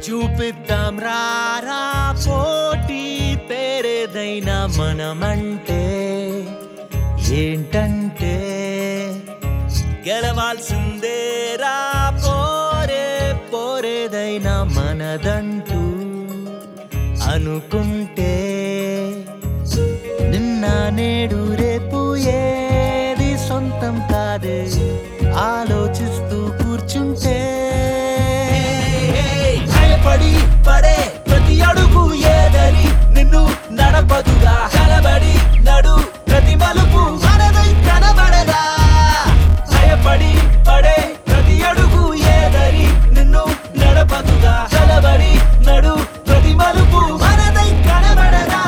చూపిద్దాం రారా పోటీ పేరేదైనా మనమంటే ఏంటంటే గెలవాల్సిందేరా పోరే పోరేదైనా మనదంటూ అనుకుంటే నిన్న నేడు రేపు ఏది సొంతం కాదే ఆలోచిస్తూ కూర్చుంటే భయపడి పడే ప్రతి అడుగు ఏదని నిన్ను నడపదుగా కలబడి నడు ప్రతి మలుపు మనదై కనబడదా భయపడి పడే ప్రతి అడుగు ఏదని నిన్ను నడపదుగా కలబడి నడు ప్రతి మలుపు మనదై కనబడదా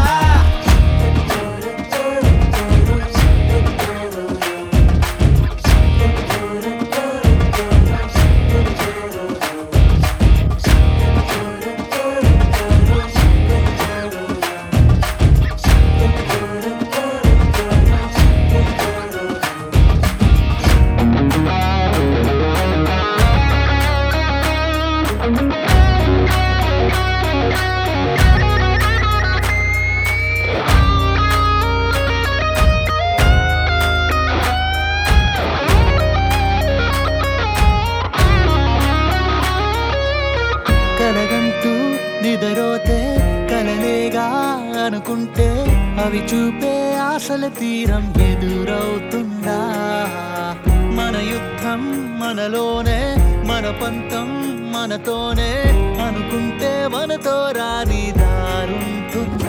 కలగంటూ నిదరోతే కలలేగా అనుకుంటే అవి చూపే ఆశల తీరం ఎదురవుతుందా మన యుద్ధం మనలోనే మన పంతం మనతోనే అనుకుంటే మనతో రాని దారుంటుందా